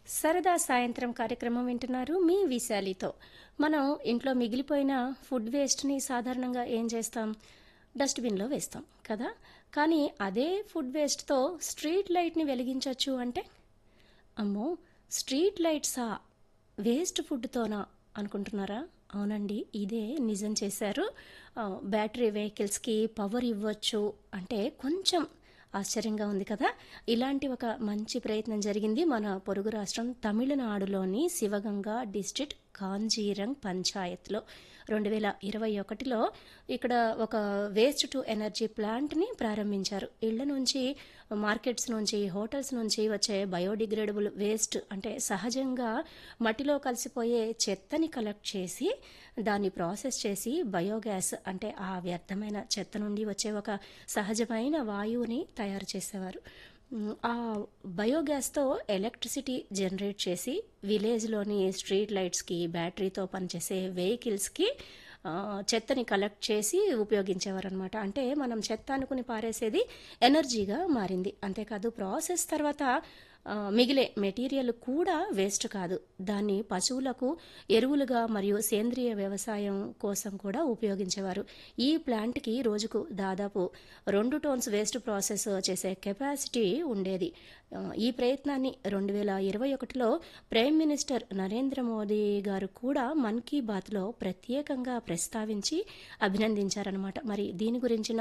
సరదా సాయంత్రం కార్యక్రమం వింటున్నారు మీ విశాలితో మనం ఇంట్లో మిగిలిపోయిన ఫుడ్ వేస్ట్ని సాధారణంగా ఏం చేస్తాం డస్ట్బిన్లో వేస్తాం కదా కానీ అదే ఫుడ్ వేస్ట్తో స్ట్రీట్ లైట్ని వెలిగించవచ్చు అంటే అమ్మో స్ట్రీట్ లైట్సా వేస్ట్ ఫుడ్తోనా అనుకుంటున్నారా అవునండి ఇదే నిజం చేశారు ఆ, బ్యాటరీ వెహికల్స్కి పవర్ ఇవ్వచ్చు అంటే కొంచెం ఆశ్చర్యంగా ఉంది కదా ఇలాంటి ఒక మంచి ప్రయత్నం జరిగింది మన పొరుగు రాష్ట్రం తమిళనాడులోని శివగంగా డిస్ట్రిక్ట్ కాంజీరంగ్ పంచాయత్లో రెండు వేల ఇరవై ఒకటిలో ఇక్కడ ఒక వేస్ట్ టు ఎనర్జీ ప్లాంట్ని ప్రారంభించారు ఇళ్ల నుంచి మార్కెట్స్ నుంచి హోటల్స్ నుంచి వచ్చే బయోడిగ్రేడబుల్ వేస్ట్ అంటే సహజంగా మట్టిలో కలిసిపోయే చెత్తని కలెక్ట్ చేసి దాన్ని ప్రాసెస్ చేసి బయోగ్యాస్ అంటే ఆ వ్యర్థమైన చెత్త నుండి వచ్చే ఒక సహజమైన వాయువుని తయారు చేసేవారు మ్, ఆ బయోగ్యాస్తో ఎలక్ట్రిసిటీ జనరేట్ చేసి విలేజ్లోని స్ట్రీట్ లైట్స్కి బ్యాటరీతో పనిచేసే వెహికల్స్కి ఆ, చెత్తని కలెక్ట్ చేసి ఉపయోగించేవారు అనమాట అంటే మనం చెత్త అనుకుని పారేసేది ఎనర్జీగా మారింది అంతేకాదు ప్రాసెస్ తర్వాత ఆ, మిగిలే మెటీరియల్ కూడా వేస్ట్ కాదు దాన్ని పశువులకు ఎరువులుగా మరియు సేంద్రియ వ్యవసాయం కోసం కూడా ఉపయోగించేవారు ఈ ప్లాంట్కి రోజుకు దాదాపు రెండు టోన్స్ వేస్ట్ ప్రాసెస్ చేసే కెపాసిటీ ఉండేది ఆ, ఈ ప్రయత్నాన్ని రెండు వేల ఇరవై ఒకటిలో ప్రైమ్ మినిస్టర్ నరేంద్ర మోదీ గారు కూడా మన్ కీ బాత్లో ప్రత్యేకంగా ప్రస్తావించి అభినందించారనమాట మరి దీని గురించిన